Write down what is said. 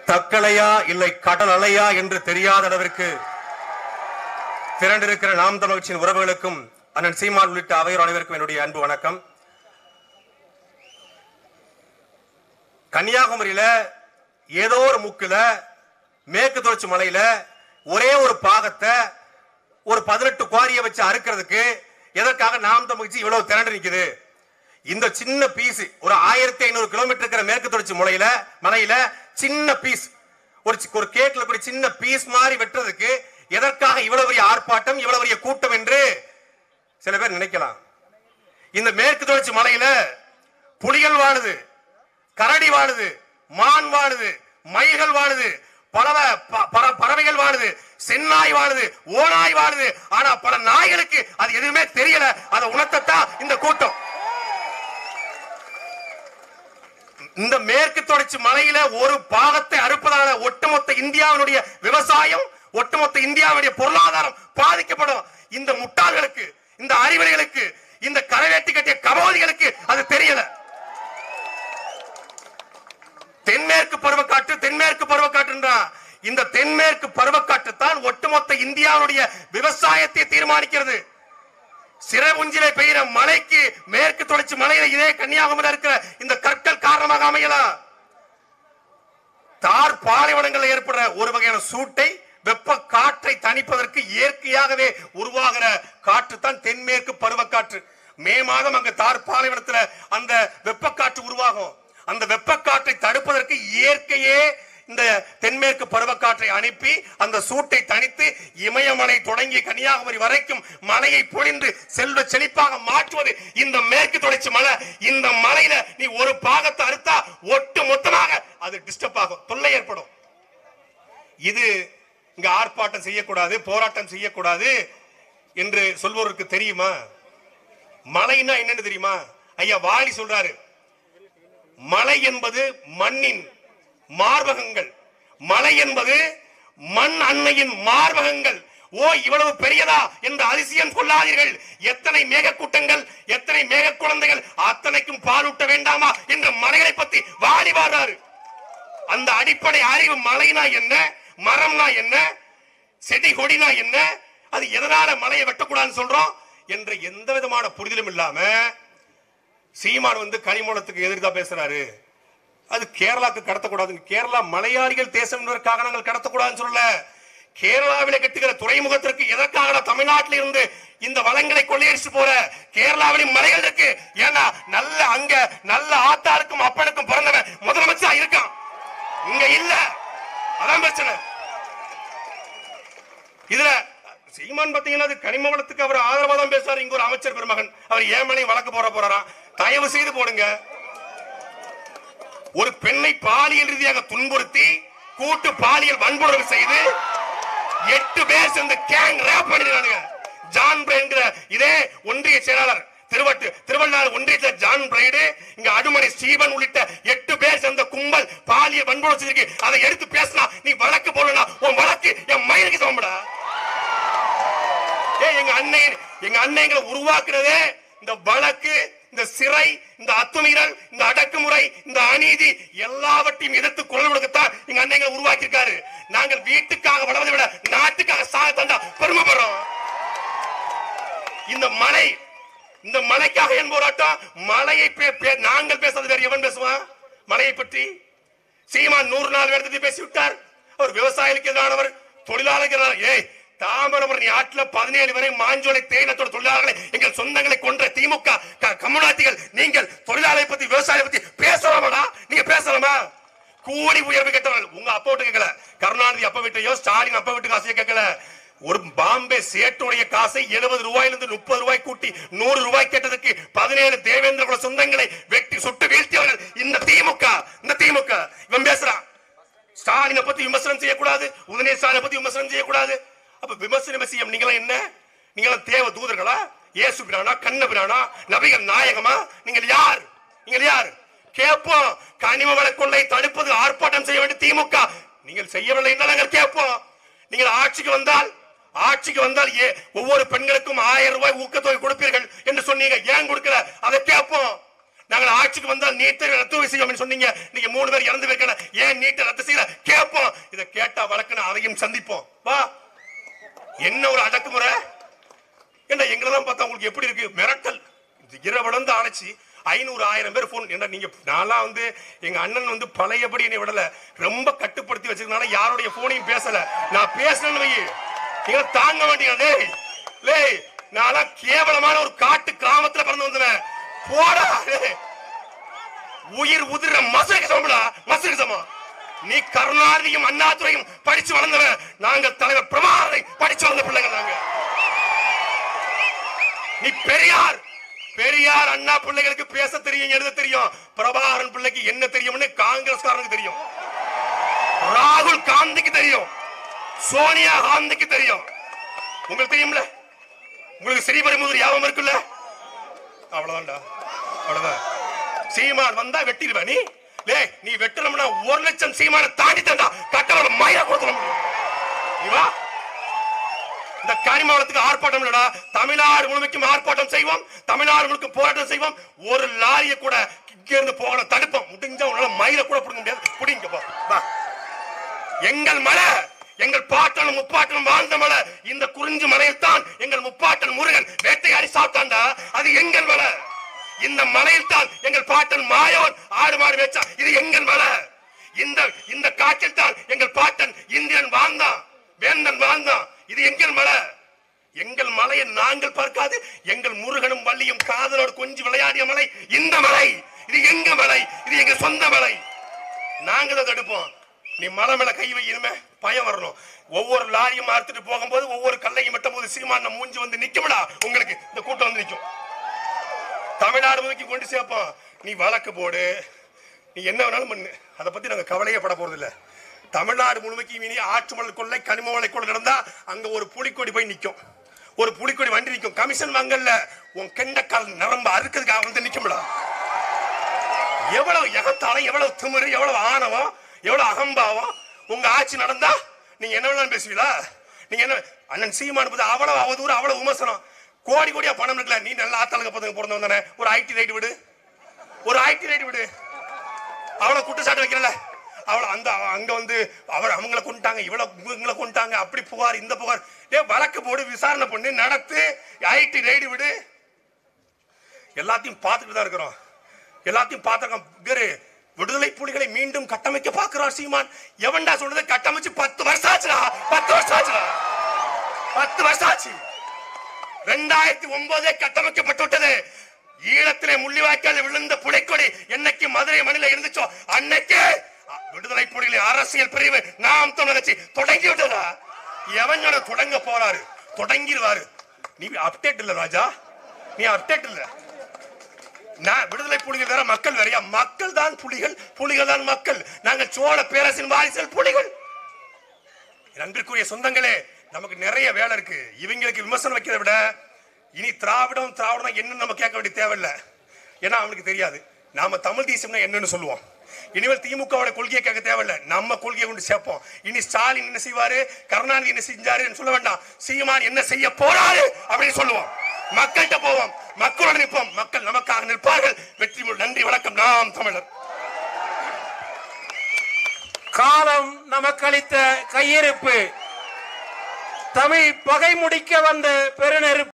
தக்கலையா இல்லை கடல் அலையா என்று தெரியாத அளவிற்கு திரண்டிருக்கிற நாம் தமிழ்ச்சியின் உறவுகளுக்கும் அண்ணன் சீமான் உள்ளிட்ட அவையோர் அனைவருக்கும் என்னுடைய அன்பு வணக்கம் கன்னியாகுமரியில ஏதோ ஒரு முக்குல மேற்கு தொடர்ச்சி மலையில ஒரே ஒரு பாகத்தை ஒரு பதினெட்டு குவாரியை வச்சு அறுக்கிறதுக்கு எதற்காக நாம் தமிழ்ச்சி இவ்வளவு திரண்டு நிக்குது இந்த சின்ன பீஸ் ஒரு ஆயிரத்தி ஐநூறு கிலோமீட்டர் இருக்கிற மேற்கு தொடர்ச்சி மலையில மலையில சின்ன பீஸ் ஒரு சி- ஒரு கேக்ல கூட சின்ன பீஸ் மாதிரி வெட்டுறதுக்கு எதற்காக இவ்வளவு பெரிய ஆர்ப்பாட்டம் இவ்வளவு பெரிய கூட்டம் என்று சில பேர் நினைக்கலாம் இந்த மேற்கு தொடர்ச்சி மலையில புலிகள் வாழுது கரடி வாழுது மான் வாழுது மயில்கள் வாழுது பல ப- பற- பறவைகள் வாழுது செந்நாய் வாழுது ஓநாய் வாழுது ஆனா பல நாய்களுக்கு அது எதுவுமே தெரியல அதை உணர்த்தத்தான் இந்த கூட்டம் இந்த மேற்கு தொடர்ச்சி மலையில ஒரு பாகத்தை அறுப்பதால ஒட்டுமொத்த இந்தியாவினுடைய விவசாயம் ஒட்டுமொத்த இந்தியாவுடைய பொருளாதாரம் பாதிக்கப்படும் இந்த முட்டாள்களுக்கு இந்த அறிவுரைகளுக்கு இந்த கரவேட்டி கட்டிய கபோதிகளுக்கு அது தெரியல தென்மேற்கு பருவக்காற்று தென்மேற்கு பருவக்காற்றுன்றா இந்த தென்மேற்கு பருவக்காற்று தான் ஒட்டுமொத்த இந்தியாவுடைய விவசாயத்தை தீர்மானிக்கிறது சிறகுஞ்சிலே பெய்கிற மழைக்கு மேற்கு தொடர்ச்சி மலையில இதே கன்னியாகுமரியில் இருக்கிற இந்த கற்கள் காரணமாக அமையலாம் தார் பாலைவனங்களில் ஏற்படுற ஒரு வகையான சூட்டை வெப்ப காற்றை தணிப்பதற்கு இயற்கையாகவே உருவாகிற காற்று தான் தென்மேற்கு பருவக்காற்று மே மாதம் அங்க தார் பாலைவனத்துல அந்த வெப்பக்காற்று உருவாகும் அந்த வெப்பக்காற்றை தடுப்பதற்கு இயற்கையே இந்த தென்மேற்கு பருவக்காற்றை அனுப்பி அந்த சூட்டை தணித்து இமயமலை தொடங்கி கன்னியாகுமரி வரைக்கும் மலையை பொழிந்து செல்வ செழிப்பாக மாற்றுவது இந்த மேற்கு தொடர்ச்சி மலை இந்த மலையில நீ ஒரு பாகத்தை அறுத்தா ஒட்டு மொத்தமாக அது டிஸ்டர்ப் ஆகும் தொல்லை ஏற்படும் இது இங்க ஆர்ப்பாட்டம் செய்யக்கூடாது போராட்டம் செய்யக்கூடாது என்று சொல்வோருக்கு தெரியுமா மலைன்னா என்னன்னு தெரியுமா ஐயா வாலி சொல்றாரு மலை என்பது மண்ணின் மார்பகங்கள் மலை என்பது மண் அன்னையின் மார்பகங்கள் ஓ இவ்வளவு பெரியதா என்று அதிசயம் கொள்ளாதீர்கள் எத்தனை மேக கூட்டங்கள் எத்தனை மேக குழந்தைகள் அத்தனைக்கும் பாலூட்ட வேண்டாமா என்ற மலைகளை பத்தி வாடி வாடுறாரு அந்த அடிப்படை அறிவு மலைனா என்ன மரம்னா என்ன செடி கொடினா என்ன அது எதனால மலையை வெட்டக்கூடாதுன்னு சொல்றோம் என்ற எந்த விதமான புரிதலும் இல்லாம சீமான் வந்து கனிமூலத்துக்கு எதிர்த்தா பேசுறாரு அது கேரளாக்கு கடத்தக்கூடாது கேரளா மலையாளிகள் தேசம் என்பதற்காக நாங்கள் கடத்தக்கூடாதுன்னு சொல்லல கேரளாவிலே கட்டுகிற துறைமுகத்திற்கு எதற்காக தமிழ்நாட்டில் இருந்து இந்த வளங்களை கொள்ளையடிச்சு போற கேரளாவிலும் மலைகள் இருக்கு ஏன்னா நல்ல அங்க நல்ல ஆத்தாருக்கும் அப்பனுக்கும் பிறந்தவன் முதலமைச்சரா இருக்கான் இங்க இல்ல அதான் பிரச்சனை இதுல சீமான் பாத்தீங்கன்னா அது கனிம வளத்துக்கு அவர் ஆதரவா தான் பேசுறாரு இங்க ஒரு அமைச்சர் பெருமகன் அவர் ஏமலையும் வழக்கு போட போறாராம் தயவு செய்து போடுங்க ஒரு பெண்ணை பாலியல் ரீதியாக துன்புறுத்தி கூட்டு பாலியல் வன்புணர்வு செய்து எட்டு பேர் சேர்ந்து கேங் ரேப் பண்ணிருக்கானுங்க ஜான் பிரைங்கிற இதே ஒன்றிய செயலாளர் திருவட்டு திருவள்ளாறு ஒன்றியத்தில் ஜான் பிரைடு இங்க அடுமணி ஸ்டீவன் உள்ளிட்ட எட்டு பேர் சேர்ந்த கும்பல் பாலியல் வன்புணர்வு செஞ்சிருக்கு அதை எடுத்து பேசினா நீ வழக்கு போடனா உன் வழக்கு என் மயிலுக்கு சமம்படா ஏய் எங்க அண்ணன் எங்க அண்ணங்களை உருவாக்குறதே இந்த வழக்கு இந்த சிறை இந்த அத்துமீறல் இந்த அடக்குமுறை இந்த அநீதி எல்லாவற்றையும் எதிர்த்து குரல் கொடுக்கத்தான் எங்க அண்ணங்களை உருவாக்கி இருக்காரு நாங்கள் வீட்டுக்காக வளர்வதை விட நாட்டுக்காக சாக தந்தா பெருமைப்படுறோம் இந்த மலை இந்த மலைக்காக என் போராட்டம் மலையை பே- பே- நாங்கள் பேசுறது வேற எவன் பேசுவான் மலையை பற்றி சீமான் நூறு நாள் எடுத்துட்டு பேசி விட்டார் அவர் விவசாயிகளுக்கு எதிரானவர் தொழிலாளருக்கு எதிரான- ஏய் தாமிரபரணி ஆற்றுல பதினேழு வரை மாஞ்சோலை தேயிலத்தோட தொழிலாளர்களை எங்கள் சொந்தங்களை கொன்ற திமுக க- கம்யூனிஸ்டுகள் நீங்கள் தொழிலாளரை பத்தி விவசாயியை பத்தி பேசலாமாடா நீங்க பேசலாமா கூடி உயர்வு கேட்டவர்கள் உங்க அப்பா வீட்டு கேட்கல கருணாநிதி அப்பா வீட்டையோ ஸ்டாலின் அப்பா வீட்டு காசையோ கேட்கல ஒரு பாம்பே சேட்டுடைய காசை எழுபது ரூபாயிலிருந்து முப்பது ரூபாய் கூட்டி நூறு ரூபாய் கேட்டதுக்கு பதினேழு தேவேந்திர குல சொந்தங்களை வெட்டி சுட்டு வீழ்த்தியவர்கள் இந்த திமுக இந்த திமுக இவன் பேசுறான் ஸ்டாலினை பத்தி விமர்சனம் செய்யக்கூடாது உதய ஸ்டாலினை பத்தி விமர்சனம் செய்யக்கூடாது அப்ப விமர்சனம் செய்யும் நீங்களா என்ன நீங்களா தேவ தூதர்களா இயேசு பிரானா கண்ண பிரானா நபிகள் நாயகமா நீங்கள் யார் நீங்கள் யார் கேட்போம் கனிம வள கொள்ளை தடுப்பது ஆர்ப்பாட்டம் செய்ய வேண்டிய திமுக நீங்கள் செய்யவில்லை என்றால் நாங்கள் கேட்போம் நீங்கள் ஆட்சிக்கு வந்தால் ஆட்சிக்கு வந்தால் ஏ ஒவ்வொரு பெண்களுக்கும் ஆயிரம் ரூபாய் ஊக்கத்தொகை கொடுப்பீர்கள் என்று சொன்னீங்க ஏன் கொடுக்கல அதை கேட்போம் நாங்கள் ஆட்சிக்கு வந்தால் நீட்டை ரத்து செய்வோம் சொன்னீங்க நீங்க மூணு பேர் இறந்து போயிருக்கல ஏன் நீட்டை ரத்து செய்யல கேட்போம் இதை கேட்டா வழக்குன்னு அதையும் சந்திப்போம் வா என்ன ஒரு அடக்குமுறை என்ன எங்களெல்லாம் பார்த்தா உங்களுக்கு எப்படி இருக்கு மிரட்டல் இரவளந்து அழைச்சி ஐநூறு ஆயிரம் பேர் போன் என்ன நீங்க நான்லாம் வந்து எங்க அண்ணன் வந்து பழையபடி என்னை விடல ரொம்ப கட்டுப்படுத்தி வச்சிருக்கனால யாருடைய போனையும் பேசல நான் பேசலன்னு வை நீங்க தாங்க மாட்டீங்க டேய் லேய் நான்லாம் கேவலமான ஒரு காட்டு கிராமத்துல பிறந்து வந்தவன் போடா டேய். உயிர் உதிர மசருக்கு சமடா மசருக்கு சமம் நீ கருணாநிதியும் அண்ணாதுரையும் படிச்சு வளர்ந்தவன் நாங்க தலைவர் பிரபாகரை படிச்சு வளர்ந்த பிள்ளைங்க நாங்க நீ பெரியார் பெரியார் அண்ணா பிள்ளைகளுக்கு பேச தெரியும் எழுத தெரியும் பிரபாகரன் பிள்ளைக்கு என்ன தெரியும்னு காங்கிரஸ்காரனுக்கு தெரியும் ராகுல் காந்திக்கு தெரியும் சோனியா காந்திக்கு தெரியும் உங்களுக்கு தெரியும்ல உங்களுக்கு ஸ்ரீபெரும்புதூர் ஞாபகம் இருக்குல்ல அவ்வளவுதான்டா அவ்வளவுதான் சீமான் வந்தா வெட்டிடுவ நீ லே நீ வெட்டணும்னா ஒரு லட்சம் சீமான தாண்டி தந்தா கட்டணம் மயில கொடுத்துட முடியும் நீ வா இந்த கனிமவளத்துக்கு ஆர்ப்பாட்டம் இல்லடா தமிழ்நாடு முழுமைக்கும் ஆர்ப்பாட்டம் செய்வோம் தமிழ்நாடு முழுக்க போராட்டம் செய்வோம் ஒரு லாரிய கூட இங்க இருந்து போகல தடுப்போம் முடிஞ்ச உன்னால மயில கூட பிடிக்க முடியாது பிடிங்க போ வா எங்கள் மலை எங்கள் பாட்டனும் முப்பாட்டனும் வாழ்ந்த மலை இந்த குறிஞ்சி மலையில் தான் எங்கள் முப்பாட்டன் முருகன் வேட்டையாடி சாப்பிட்டாண்டா அது எங்கள் மலை இந்த மலையில் தான் எங்கள் பாட்டன் மாயோன் ஆடு மாடு வச்சா இது எங்கள் மலை இந்த இந்த காட்டில் தான் எங்கள் பாட்டன் இந்திரன் வாழ்ந்தான் வேந்தன் வாழ்ந்தான் இது எங்கள் மலை எங்கள் மலையை நாங்கள் பார்க்காது எங்கள் முருகனும் வள்ளியும் காதலோடு கொஞ்சி விளையாடிய மலை இந்த மலை இது எங்க மலை இது எங்க சொந்த மலை நாங்களும் தடுப்போம் நீ மலை மேல கை வை இனிமே பயம் வரணும் ஒவ்வொரு லாரியும் அறுத்துட்டு போகும்போது ஒவ்வொரு கல்லையும் வெட்டும் போது சீமான மூஞ்சி வந்து நிக்கும்டா உங்களுக்கு இந்த கூட்டம் வந்து நிக்கும் தமிழ்நாடு முழுக்கி கொண்டு சேர்ப்போம் நீ வழக்கு போடு நீ என்ன வேணாலும் பண்ணு அதை பத்தி நாங்க கவலையே பட போறது இல்ல தமிழ்நாடு முழுமைக்கு இனி ஆற்று மணல் கொள்ளை கனிம மலை கொள்ளை நடந்தா அங்க ஒரு புலிக்கொடி போய் நிக்கும் ஒரு புலிக்கொடி வண்டி நிக்கும் கமிஷன் வாங்கல்ல உன் கெண்டக்கால் நரம்பு அறுக்கிறதுக்காக வந்து நிக்கும்டா எவ்வளவு எகத்தாலம் எவ்வளவு திமிரு எவ்வளவு ஆணவம் எவ்வளவு அகம்பாவம் உங்க ஆட்சி நடந்தா நீங்க என்ன வேணாலும் பேசுவீங்களா நீங்க என்ன அண்ணன் சீமானு பத்தி அவ்வளவு அவதூறு அவ்வளவு விமர்சனம் கோடி கோடியா பணம் இருக்குல்ல நீ நல்ல ஆத்தாளுக்கு பதங்க பிறந்து வந்தானே ஒரு ஐடி ரைடு விடு ஒரு ஐடி ரைடு விடு அவளை குற்றச்சாட்டு வைக்கிறல அவளை அந்த அங்க வந்து அவர் அவங்கள கொண்டுட்டாங்க இவ்வளவு இவங்களை கொண்டுட்டாங்க அப்படி புகார் இந்த புகார் ஏ வழக்கு போடு விசாரணை பண்ணி நடத்து ஐடி ரைடு விடு எல்லாத்தையும் பார்த்துட்டு தான் இருக்கிறோம் எல்லாத்தையும் பார்த்திருக்கோம் கரு விடுதலை புலிகளை மீண்டும் கட்டமைக்க பார்க்கிறார் சீமான் எவன்டா சொல்றது கட்டமைச்சு பத்து வருஷம் ஆச்சுடா பத்து வருஷம் ஆச்சுடா பத்து வருஷம் ஆச்சு ரெண்டாயிரத்தி ஒன்பதே கட்டமைக்கப்பட்டு விட்டது ஈழத்திலே முள்ளிவாய்க்கால் விழுந்த புலிக்கொடி என்னைக்கு மதுரை மண்ணில இருந்துச்சோ அன்னைக்கே விடுதலை புலிகளின் அரசியல் பிரிவு நாம் தமிழர் கட்சி தொடங்கி விட்டதா எவன் சொன்ன தொடங்க போறாரு தொடங்கிடுவாரு நீ அப்டேட் இல்ல ராஜா நீ அப்டேட் இல்ல நான் விடுதலை புலிகள் வேற மக்கள் வேறையா மக்கள் தான் புலிகள் புலிகள் தான் மக்கள் நாங்கள் சோழ பேரரசின் வாரிசுகள் புலிகள் அன்பிற்குரிய சொந்தங்களே நமக்கு நிறைய வேலை இருக்கு இவங்களுக்கு விமர்சனம் வைக்கிறத விட இனி திராவிடம் திராவிடம் என்னன்னு நம்ம கேட்க வேண்டிய தேவையில்லை ஏன்னா அவனுக்கு தெரியாது நாம தமிழ் தேசம்னா என்னன்னு சொல்லுவோம் இனிமேல் திமுகவோட கொள்கையை கேட்க தேவையில்லை நம்ம கொள்கையை கொண்டு சேர்ப்போம் இனி ஸ்டாலின் என்ன செய்வாரு கருணாநிதி என்ன செஞ்சாருன்னு சொல்ல வேண்டாம் சீமான் என்ன செய்ய போறாரு அப்படின்னு சொல்லுவோம் மக்கள்கிட்ட போவோம் மக்களோட நிற்போம் மக்கள் நமக்காக நிற்பார்கள் வெற்றி முழு நன்றி வணக்கம் நாம் தமிழர் காலம் நமக்களித்த கையிருப்பு தமிழ் பகை முடிக்க வந்த பெருநெருப்பு